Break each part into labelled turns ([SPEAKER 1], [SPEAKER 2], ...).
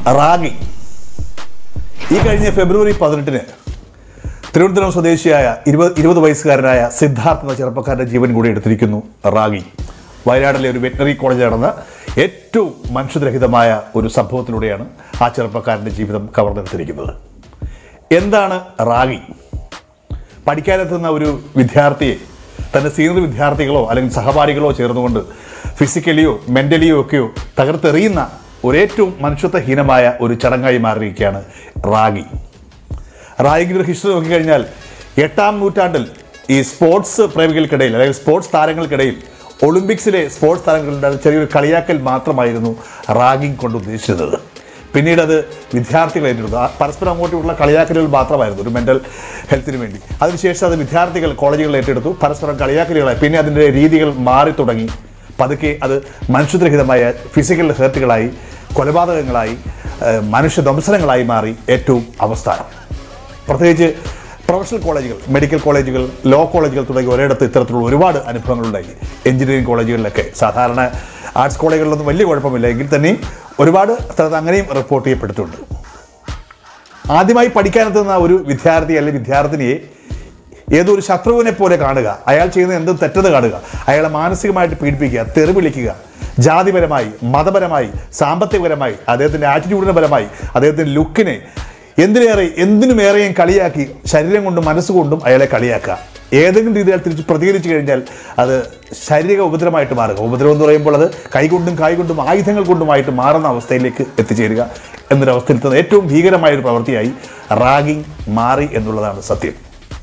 [SPEAKER 1] റാഗി ഈ കഴിഞ്ഞ ഫെബ്രുവരി പതിനെട്ടിന് തിരുവനന്തപുരം സ്വദേശിയായ ഇരുപത് ഇരുപത് വയസ്സുകാരനായ സിദ്ധാർത്ഥ എന്ന ചെറുപ്പക്കാരൻ്റെ ജീവൻ കൂടി എടുത്തിരിക്കുന്നു റാഗി വയനാട്ടിലെ ഒരു വെറ്ററിനറി കോളേജിൽ നടന്ന ഏറ്റവും മനുഷ്യരഹിതമായ ഒരു സംഭവത്തിലൂടെയാണ് ആ ചെറുപ്പക്കാരൻ്റെ ജീവിതം കവർന്നെടുത്തിരിക്കുന്നത് എന്താണ് റാഗി പഠിക്കാനെത്തുന്ന ഒരു വിദ്യാർത്ഥിയെ തൻ്റെ സീനിയർ വിദ്യാർത്ഥികളോ അല്ലെങ്കിൽ സഹപാഠികളോ ചേർന്നുകൊണ്ട് ഫിസിക്കലിയോ മെൻ്റലിയോ ഒക്കെയോ തകർത്തെറിയുന്ന ഒരേറ്റവും മനുഷ്യത്വഹീനമായ ഒരു ചടങ്ങായി മാറിയിരിക്കുകയാണ് റാഗി റാഗിൻ്റെ ഒരു ഹിസ്റ്ററി നോക്കിക്കഴിഞ്ഞാൽ എട്ടാം നൂറ്റാണ്ടിൽ ഈ സ്പോർട്സ് പ്രേമികൾക്കിടയിൽ അല്ലെങ്കിൽ സ്പോർട്സ് താരങ്ങൾക്കിടയിൽ ഒളിമ്പിക്സിലെ സ്പോർട്സ് താരങ്ങളുടെ ചെറിയൊരു കളിയാക്കൽ മാത്രമായിരുന്നു റാഗിങ് കൊണ്ട് ഉദ്ദേശിച്ചത് പിന്നീട് അത് വിദ്യാർത്ഥികൾ ഏറ്റെടുത്തു ആ പരസ്പരം അങ്ങോട്ടുള്ള കളിയാക്കലുകൾ മാത്രമായിരുന്നു ഒരു മെൻ്റൽ ഹെൽത്തിന് വേണ്ടി അതിനുശേഷം അത് വിദ്യാർത്ഥികൾ കോളേജുകൾ ഏറ്റെടുത്തു പരസ്പരം കളിയാക്കലുകളായി പിന്നെ അതിൻ്റെ രീതികൾ മാറി തുടങ്ങി പതുക്കെ അത് മനുഷ്യരഹിതമായ ഫിസിക്കൽ ഹേർട്ടുകളായി കൊലപാതകങ്ങളായി ഏഹ്, മനുഷ്യധ്വംസനങ്ങളായി മാറി ഏറ്റവും അവസ്ഥാനം പ്രത്യേകിച്ച് പ്രൊഫഷണൽ കോളേജുകൾ മെഡിക്കൽ കോളേജുകൾ ലോ കോളേജുകൾ തുടങ്ങി ഒരിടത്ത് ഇത്തരത്തിലുള്ള ഒരുപാട് അനുഭവങ്ങളുണ്ടായി എഞ്ചിനീയറിംഗ് കോളേജുകളിലൊക്കെ സാധാരണ ആർട്സ് കോളേജുകളിലൊന്നും വലിയ കുഴപ്പമില്ല എങ്കിൽ തന്നെയും ഒരുപാട് സ്ഥലത്ത് അങ്ങനെയും റിപ്പോർട്ട് ചെയ്യപ്പെട്ടിട്ടുണ്ട് ആദ്യമായി പഠിക്കാനെത്തുന്ന ഒരു വിദ്യാർത്ഥി അല്ലെങ്കിൽ വിദ്യാർത്ഥിനിയെ ഏതോ ഒരു ശത്രുവിനെ പോലെ കാണുക അയാൾ ചെയ്യുന്ന എന്തും തെറ്റത് കാണുക അയാളെ മാനസികമായിട്ട് പീഡിപ്പിക്കുക തെറി വിളിക്കുക ജാതിപരമായി മതപരമായി സാമ്പത്തികപരമായി അദ്ദേഹത്തിൻ്റെ ആറ്റിറ്റ്യൂഡിന് പരമായി അദ്ദേഹത്തിൻ്റെ ലുക്കിനെ എന്തിനേറെ എന്തിനുമേറെയും കളിയാക്കി ശരീരം കൊണ്ടും മനസ്സുകൊണ്ടും അയാളെ കളിയാക്കുക ഏതെങ്കിലും രീതിയിൽ തിരിച്ച് പ്രതികരിച്ചു കഴിഞ്ഞാൽ അത് ശാരീരിക ഉപദ്രവമായിട്ട് മാറുക ഉപദ്രവം എന്ന് പറയുമ്പോൾ അത് കൈകൊണ്ടും കായ്കൊണ്ടും ആയുധങ്ങൾ കൊണ്ടുമായിട്ട് മാറുന്ന അവസ്ഥയിലേക്ക് എത്തിച്ചേരുക എന്നൊരവസ്ഥയിൽ ഏറ്റവും ഭീകരമായ ഒരു പ്രവൃത്തിയായി റാഗിങ് മാറി എന്നുള്ളതാണ് സത്യം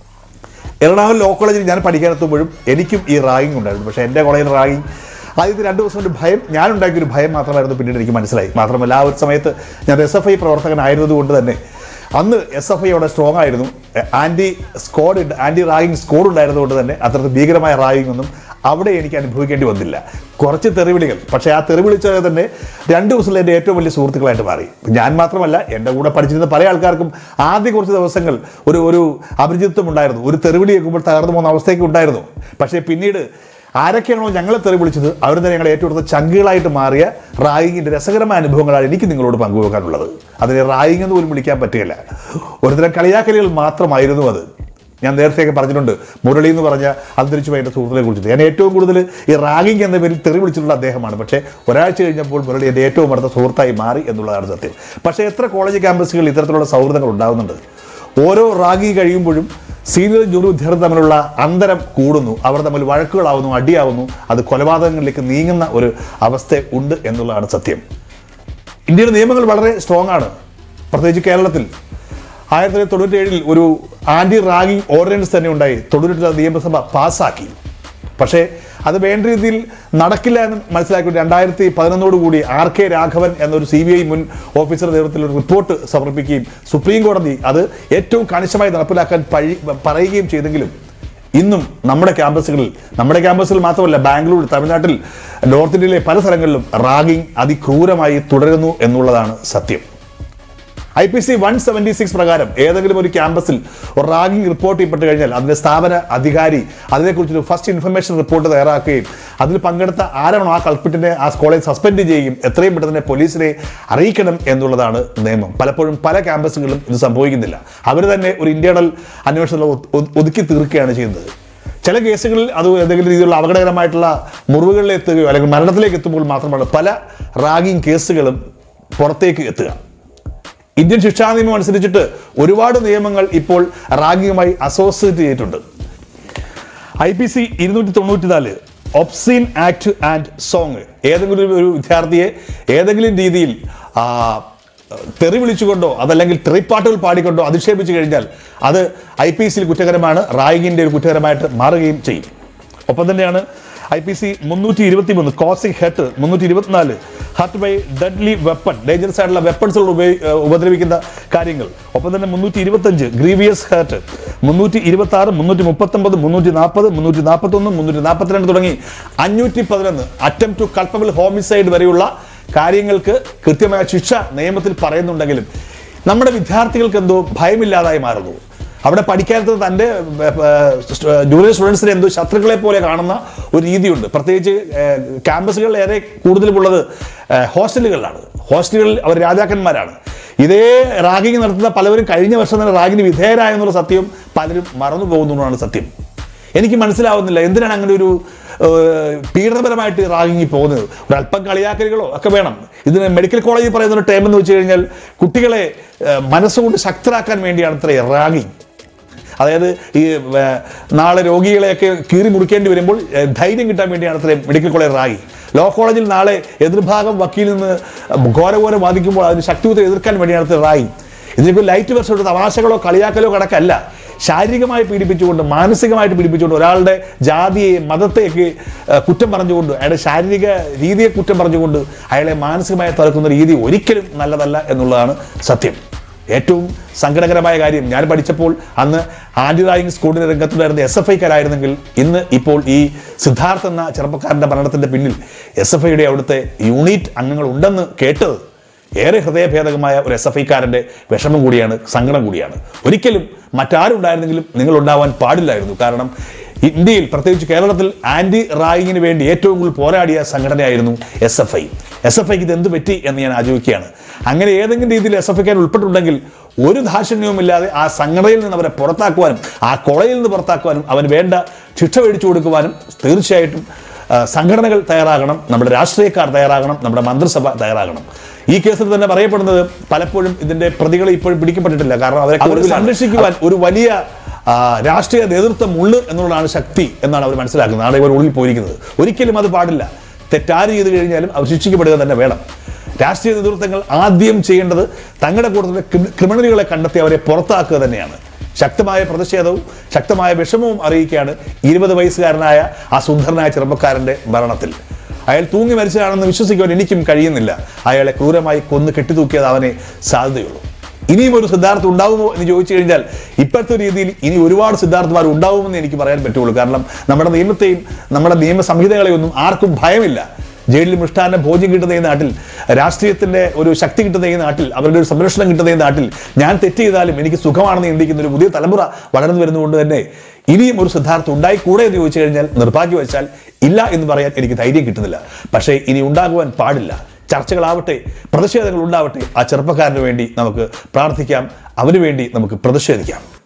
[SPEAKER 1] എറണാകുളം ലോ കോളേജിൽ ഞാൻ പഠിക്കാനെത്തുമ്പോഴും എനിക്കും ഈ റാഗിങ് ഉണ്ടായിരുന്നു പക്ഷേ എൻ്റെ കോളേജിൽ റാഗിങ് ആദ്യത്തെ രണ്ട് ദിവസം കൊണ്ട് ഭയം ഞാൻ ഉണ്ടാക്കിയ ഒരു ഭയം മാത്രമായിരുന്നു പിന്നീട് എനിക്ക് മനസ്സിലായി മാത്രമല്ല ആ ഒരു സമയത്ത് ഞാൻ എസ് എഫ് ഐ പ്രവർത്തകനായിരുന്നത് കൊണ്ട് തന്നെ അന്ന് എസ് എഫ് ഐയോടെ സ്ട്രോങ് ആയിരുന്നു anti squad anti ragging squad ഉണ്ടായിരുന്നതുകൊണ്ട് തന്നെ അത്രയ്ക്ക് ഭീകരമായ റാഗിങ് ഒന്നും അവിടെ എനിക്ക് അനുഭവിക്കേണ്ടി വന്നില്ല കുറച്ച് തെറിവിളികൾ പക്ഷേ ആ തെറിവിളിച്ചത് തന്നെ രണ്ട് ദിവസത്തിൽ എൻ്റെ ഏറ്റവും വലിയ സുഹൃത്തുക്കളായിട്ട് മാറി ഞാൻ മാത്രമല്ല എൻ്റെ കൂടെ പഠിച്ചിരുന്ന പല ആൾക്കാർക്കും ആദ്യ കുറച്ച് ദിവസങ്ങൾ ഒരു ഒരു അപരിചിത്വം ഉണ്ടായിരുന്നു ഒരു തെറിവിളി കേൾക്കുമ്പോൾ തകർന്നു പോകുന്ന അവസ്ഥയൊക്കെ ഉണ്ടായിരുന്നു പക്ഷേ പിന്നീട് ആരൊക്കെയാണോ ഞങ്ങളെ തെറി വിളിച്ചത് അവർ തന്നെ ഞങ്ങളെ ഏറ്റവും കൂടുതൽ ചങ്കുകളായിട്ട് മാറിയ റായിങ്ങിൻ്റെ രസകരമായ അനുഭവങ്ങളാണ് എനിക്ക് നിങ്ങളോട് പങ്കുവെക്കാനുള്ളത് അതിനെ റായിങ് എന്ന് പോലും വിളിക്കാൻ പറ്റുകയില്ല ഒരുതരം കളിയാക്കലുകൾ മാത്രമായിരുന്നു അത് ഞാൻ നേരത്തെയൊക്കെ പറഞ്ഞിട്ടുണ്ട് മുരളി എന്ന് പറഞ്ഞ അന്തരിച്ചു പോയ എൻ്റെ സുഹൃത്തിനെ കുറിച്ചിട്ട് ഞാൻ ഏറ്റവും കൂടുതൽ ഈ റാഗിങ് എന്ന പേരിൽ തെറി വിളിച്ചിട്ടുള്ള അദ്ദേഹമാണ് പക്ഷേ ഒരാഴ്ച കഴിഞ്ഞപ്പോൾ മുരളി എൻ്റെ ഏറ്റവും അടുത്ത സുഹൃത്തായി മാറി എന്നുള്ളതാണ് സത്യം പക്ഷേ എത്ര കോളേജ് ക്യാമ്പസുകളിൽ ഇത്തരത്തിലുള്ള സൗഹൃദങ്ങൾ ഉണ്ടാകുന്നുണ്ട് ഓരോ റാഗി കഴിയുമ്പോഴും സീനിയർ ജൂനിയർ വിദ്യാർത്ഥി തമ്മിലുള്ള അന്തരം കൂടുന്നു അവർ തമ്മിൽ വഴക്കുകളാവുന്നു അടിയാവുന്നു അത് കൊലപാതകങ്ങളിലേക്ക് നീങ്ങുന്ന ഒരു അവസ്ഥ ഉണ്ട് എന്നുള്ളതാണ് സത്യം ഇന്ത്യയുടെ നിയമങ്ങൾ വളരെ സ്ട്രോങ് ആണ് പ്രത്യേകിച്ച് കേരളത്തിൽ ആയിരത്തി തൊള്ളായിരത്തി തൊണ്ണൂറ്റി ഏഴിൽ ഒരു ആന്റി റാഗിംഗ് ഓർഡിനൻസ് തന്നെ ഉണ്ടായി തൊണ്ണൂറ്റി നിയമസഭ പാസ്സാക്കി പക്ഷേ അത് വേണ്ട രീതിയിൽ നടക്കില്ല എന്ന് മനസ്സിലാക്കി രണ്ടായിരത്തി പതിനൊന്നോടുകൂടി ആർ കെ രാഘവൻ എന്നൊരു സി ബി ഐ മുൻ ഓഫീസറുടെ നേതൃത്വത്തിൽ ഒരു റിപ്പോർട്ട് സമർപ്പിക്കുകയും സുപ്രീം കോടതി അത് ഏറ്റവും കണിശമായി നടപ്പിലാക്കാൻ പഴി പറയുകയും ചെയ്തെങ്കിലും ഇന്നും നമ്മുടെ ക്യാമ്പസുകളിൽ നമ്മുടെ ക്യാമ്പസിൽ മാത്രമല്ല ബാംഗ്ലൂർ തമിഴ്നാട്ടിൽ നോർത്ത് ഇന്ത്യയിലെ പല സ്ഥലങ്ങളിലും റാഗിംഗ് അതിക്രൂരമായി തുടരുന്നു എന്നുള്ളതാണ് സത്യം I P C one seventy six പ്രകാരം ഏതെങ്കിലും ഒരു ക്യാമ്പസിൽ ഒരു റാഗിംഗ് റിപ്പോർട്ട് ചെയ്യപ്പെട്ട് കഴിഞ്ഞാൽ അതിന്റെ സ്ഥാപന അധികാരി അതിനെക്കുറിച്ചൊരു ഫസ്റ്റ് ഇൻഫർമേഷൻ റിപ്പോർട്ട് തയ്യാറാക്കുകയും അതിൽ പങ്കെടുത്ത ആരാണോ ആ കൾപ്പിറ്റിനെ ആ കോളേജ് സസ്പെൻഡ് ചെയ്യുകയും എത്രയും പെട്ടെന്ന് തന്നെ പോലീസിനെ അറിയിക്കണം എന്നുള്ളതാണ് നിയമം പലപ്പോഴും പല ക്യാമ്പസുകളിലും ഇത് സംഭവിക്കുന്നില്ല അവർ തന്നെ ഒരു ഇന്റേണൽ അന്വേഷണം ഒ- ഒ- ഒതുക്കി തീർക്കുകയാണ് ചെയ്യുന്നത് ചില കേസുകളിൽ അത് ഏതെങ്കിലും രീതിയിലുള്ള അപകടകരമായിട്ടുള്ള മുറിവുകളിൽ എത്തുകയോ അല്ലെങ്കിൽ മരണത്തിലേക്ക് എത്തുമ്പോൾ മാത്രമാണ് പല റാഗിംഗ് കേസുകളും പുറത്തേക്ക് എത്തുക ഇന്ത്യൻ ശിക്ഷാ നിയമം അനുസരിച്ചിട്ട് ഒരുപാട് നിയമങ്ങൾ ഇപ്പോൾ റാഗിങ്ങുമായി അസോസിയേറ്റ് ചെയ്തിട്ടുണ്ട് ഐ പി സി ഇരുന്നൂറ്റി തൊണ്ണൂറ്റിനാല് ഒബ്സീൻ ആക്ട് ആൻഡ് സോങ് ഏതെങ്കിലും ഒരു- ഒരു വിദ്യാർത്ഥിയെ ഏതെങ്കിലും രീതിയിൽ ആ, തെറി വിളിച്ചുകൊണ്ടോ അതല്ലെങ്കിൽ തെറിപ്പാട്ടുകൾ പാടിക്കൊണ്ടോ അധിക്ഷേപിച്ചു കഴിഞ്ഞാൽ അത് ഐ പി സിയിൽ കുറ്റകരമാണ് റായിങ്ങിൻ്റെ ഒരു കുറ്റകരമായിട്ട് മാറുകയും ചെയ്യും ഒപ്പം തന്നെയാണ് ഐ പി സി മുന്നൂറ്റി ഇരുപത്തി മൂന്ന് കോസിംഗ് ഹെർട്ട് മുന്നൂറ്റി ഇരുപത്തിനാല് hurt by deadly weapon dangerous ആയിട്ടുള്ള വെപ്പൺസുകൾ ഉപയോഗി ഏഹ് ഉപദ്രവിക്കുന്ന കാര്യങ്ങൾ ഒപ്പം തന്നെ മുന്നൂറ്റി ഇരുപത്തഞ്ച് ഗ്രീവിയസ് ഹേർട്ട് മുന്നൂറ്റി ഇരുപത്തി ആറ് മുന്നൂറ്റി മുപ്പത്തൊമ്പത് മുന്നൂറ്റി നാൽപ്പത് മുന്നൂറ്റി നാൽപ്പത്തൊന്ന് മുന്നൂറ്റി നാൽപ്പത്തിരണ്ട് തുടങ്ങി അഞ്ഞൂറ്റി പതിനൊന്ന് അറ്റം ടു കൾപ്പബിൾ ഹോമിസൈഡ് വരെയുള്ള കാര്യങ്ങൾക്ക് കൃത്യമായ ശിക്ഷ നിയമത്തിൽ പറയുന്നുണ്ടെങ്കിലും നമ്മുടെ വിദ്യാർത്ഥികൾക്ക് എന്തോ ഭയമില്ലാതായി മാറുന്നു അവിടെ പഠിക്കാത്തത് തൻ്റെ ജൂനിയർ സ്റ്റുഡൻസിനെ എന്തോ ശത്രുക്കളെ പോലെ കാണുന്ന ഒരു രീതിയുണ്ട് പ്രത്യേകിച്ച് ഏഹ്, ക്യാമ്പസുകളിൽ ഏറെ കൂടുതലും ഉള്ളത് ഏഹ്, ഹോസ്റ്റലുകളിലാണ് ഹോസ്റ്റലുകളിൽ അവർ രാജാക്കന്മാരാണ് ഇതേ റാഗിങ് നടത്തുന്ന പലവരും കഴിഞ്ഞ വർഷം തന്നെ റാഗിന് വിധേയരായെന്നുള്ള സത്യം പലരും മറന്നു പോകുന്നതാണ് സത്യം എനിക്ക് മനസ്സിലാവുന്നില്ല എന്തിനാണ് അങ്ങനെ ഒരു ഏഹ്, പീഡനപരമായിട്ട് റാഗിങ്ങിൽ പോകുന്നത് ഒരു അല്പം കളിയാക്കലുകളോ ഒക്കെ വേണം ഇതിന് മെഡിക്കൽ കോളേജിൽ പറയുന്ന ഒരു ടൈം എന്ന് വെച്ച് കഴിഞ്ഞാൽ കുട്ടികളെ ഏഹ്, മനസ്സുകൊണ്ട് ശക്തരാക്കാൻ വേണ്ടിയാണ് ഇത്ര റാഗിങ് അതായത് ഈ ഏർ, നാളെ രോഗികളെയൊക്കെ കീറി മുറിക്കേണ്ടി വരുമ്പോൾ ഏർ, ധൈര്യം കിട്ടാൻ വേണ്ടിയാണ് അത്രയും മെഡിക്കൽ കോളേജ് റാഗി ലോ കോളേജിൽ നാളെ എതിർഭാഗം വക്കീലിൽ നിന്ന് ഘോരഘോരം വാദിക്കുമ്പോൾ അതിന് ശക്തിയുദ്ധം എതിർക്കാൻ വേണ്ടിയാണ് അത്ര റാഗി ഇതിനിപ്പോൾ ലൈറ്റ് വെർഷം തമാശകളോ കളിയാക്കലോ കണക്കല്ല ശാരീരികമായി പീഡിപ്പിച്ചുകൊണ്ട് മാനസികമായിട്ട് പീഡിപ്പിച്ചുകൊണ്ട് ഒരാളുടെ ജാതിയെ മതത്തെയൊക്കെ ഏർ, കുറ്റം പറഞ്ഞുകൊണ്ട് അയാളുടെ ശാരീരിക രീതിയെ കുറ്റം പറഞ്ഞുകൊണ്ട് അയാളെ മാനസികമായി തറക്കുന്ന രീതി ഒരിക്കലും നല്ലതല്ല എന്നുള്ളതാണ് സത്യം ഏറ്റവും സങ്കടകരമായ കാര്യം ഞാൻ പഠിച്ചപ്പോൾ അന്ന് ആന്റി റായിങ് സ്കൂളിന്റെ രംഗത്തുണ്ടായിരുന്ന എസ് എഫ് ഐക്കാരായിരുന്നെങ്കിൽ ഇന്ന് ഇപ്പോൾ ഈ സിദ്ധാർത്ഥ് എന്ന ചെറുപ്പക്കാരന്റെ മരണത്തിന്റെ പിന്നിൽ എസ് എഫ് ഐയുടെ അവിടുത്തെ യൂണിറ്റ് അംഗങ്ങൾ ഉണ്ടെന്ന് കേട്ടത് ഏറെ ഹൃദയഭേദകമായ ഒരു എസ് എഫ് ഐക്കാരൻ്റെ വിഷമം കൂടിയാണ് സങ്കടം കൂടിയാണ് ഒരിക്കലും മറ്റാരും ഉണ്ടായിരുന്നെങ്കിലും നിങ്ങൾ ഉണ്ടാവാൻ പാടില്ലായിരുന്നു കാരണം ഇന്ത്യയിൽ പ്രത്യേകിച്ച് കേരളത്തിൽ ആന്റി റായിങ്ങിന് വേണ്ടി ഏറ്റവും കൂടുതൽ പോരാടിയ സംഘടനയായിരുന്നു S F I S F ഐക്ക് ഇത് എന്ത് പറ്റി എന്ന് ഞാൻ ആലോചിക്കുകയാണ് അങ്ങനെ ഏതെങ്കിലും രീതിയിൽ എസ് എഫ് ഐക്കാർ ഉൾപ്പെട്ടിട്ടുണ്ടെങ്കിൽ ഒരു ദാക്ഷിണ്യവുമില്ലാതെ ആ സംഘടനയിൽ നിന്ന് അവരെ പുറത്താക്കുവാനും ആ കോളേജിൽ നിന്ന് പുറത്താക്കുവാനും അവന് വേണ്ട ശിക്ഷ മേടിച്ചു കൊടുക്കുവാനും തീർച്ചയായിട്ടും ആ, സംഘടനകൾ തയ്യാറാകണം നമ്മുടെ രാഷ്ട്രീയക്കാർ തയ്യാറാകണം നമ്മുടെ മന്ത്രിസഭ തയ്യാറാകണം ഈ കേസിൽ തന്നെ പറയപ്പെടുന്നത് പലപ്പോഴും ഇതിന്റെ പ്രതികൾ ഇപ്പോഴും പിടിക്കപ്പെട്ടിട്ടില്ല കാരണം അവരെ അവരെ സംരക്ഷിക്കുവാൻ ഒരു വലിയ ആ, രാഷ്ട്രീയ നേതൃത്വം ഉള്ളു എന്നുള്ളതാണ് ശക്തി എന്നാണ് അവർ മനസ്സിലാക്കുന്നത് ആണ് ഇവർ ഉള്ളിൽ പോയിരിക്കുന്നത് ഒരിക്കലും അത് പാടില്ല തെറ്റാര് ചെയ്തു കഴിഞ്ഞാലും അവർ ശിക്ഷിക്കപ്പെടുക തന്നെ വേണം രാഷ്ട്രീയ നേതൃത്വങ്ങൾ ആദ്യം ചെയ്യേണ്ടത് തങ്ങളുടെ കൂട്ടത്തിലെ ക്രിമി- ക്രിമിനലുകളെ കണ്ടെത്തി അവരെ പുറത്താക്കുക തന്നെയാണ് ശക്തമായ പ്രതിഷേധവും ശക്തമായ വിഷമവും അറിയിക്കുകയാണ് ഇരുപത് വയസ്സുകാരനായ ആ സുന്ദരനായ ചെറുപ്പക്കാരന്റെ മരണത്തിൽ അയാൾ തൂങ്ങി മരിച്ചതാണെന്ന് വിശ്വസിക്കുവാൻ എനിക്കും കഴിയുന്നില്ല അയാളെ ക്രൂരമായി കൊന്ന് കെട്ടിത്തൂക്കിയത് അവനെ സാധ്യതയുള്ളൂ ഇനിയും ഒരു സിദ്ധാർത്ഥ ഉണ്ടാവുമോ എന്ന് ചോദിച്ചു കഴിഞ്ഞാൽ ഇപ്പോഴത്തെ രീതിയിൽ ഇനി ഒരുപാട് സിദ്ധാർത്ഥമാർ ഉണ്ടാവുമെന്ന് എനിക്ക് പറയാൻ പറ്റുള്ളൂ കാരണം നമ്മുടെ നിയമത്തെയും നമ്മുടെ നിയമ സംഹിതകളെയൊന്നും ആർക്കും ഭയമില്ല ജയിലിൽ മിഷ്ടാന്ന ഭോജ്യം കിട്ടുന്ന ഈ നാട്ടിൽ രാഷ്ട്രീയത്തിന്റെ ഒരു ശക്തി കിട്ടുന്ന ഈ നാട്ടിൽ അവരുടെ ഒരു സംരക്ഷണം കിട്ടുന്ന ഈ നാട്ടിൽ ഞാൻ തെറ്റ് ചെയ്താലും എനിക്ക് സുഖമാണെന്ന് ചിന്തിക്കുന്ന ഒരു പുതിയ തലമുറ വളർന്നു വരുന്നതുകൊണ്ട് തന്നെ ഇനിയും ഒരു സിദ്ധാർത്ഥം ഉണ്ടായിക്കൂടെ എന്ന് ചോദിച്ചു കഴിഞ്ഞാൽ നിർഭാഗ്യവശാൽ ഇല്ല എന്ന് പറയാൻ എനിക്ക് ധൈര്യം കിട്ടുന്നില്ല പക്ഷേ ഇനി ഉണ്ടാകുവാൻ പാടില്ല ചർച്ചകളാവട്ടെ പ്രതിഷേധങ്ങൾ ഉണ്ടാവട്ടെ ആ ചെറുപ്പക്കാരന് വേണ്ടി നമുക്ക് പ്രാർത്ഥിക്കാം അവന് വേണ്ടി നമുക്ക് പ്രതിഷേധിക്കാം